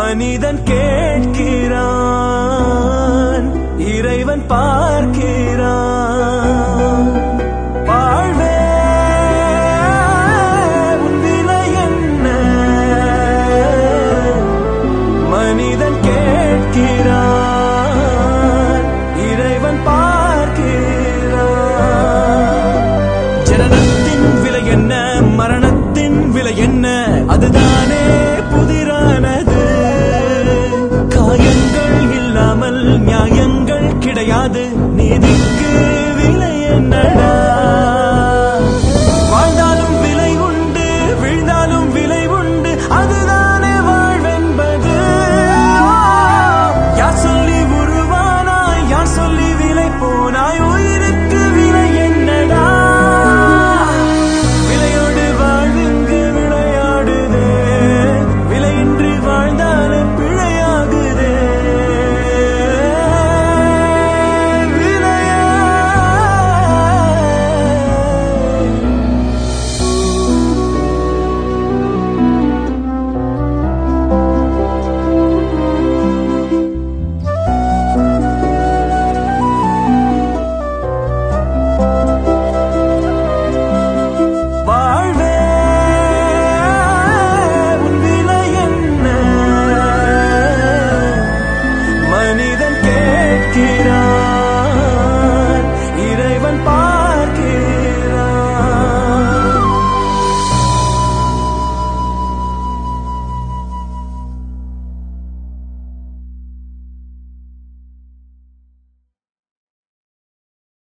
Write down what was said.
மனிதன் கேட்கிறான் இறைவன் பார்க்கிறான் வாழ்வே உன் விலை என்ன மனிதன் கேட்கிறான் இறைவன் பார்க்கிறான் ஜனனத்தின் விலை என்ன மரணத்தின் விலை என்ன அதுதானே புதிரானது காயங்கள் இல்லாமல் நியாயங்கள் கிடையாது நீதிக்கு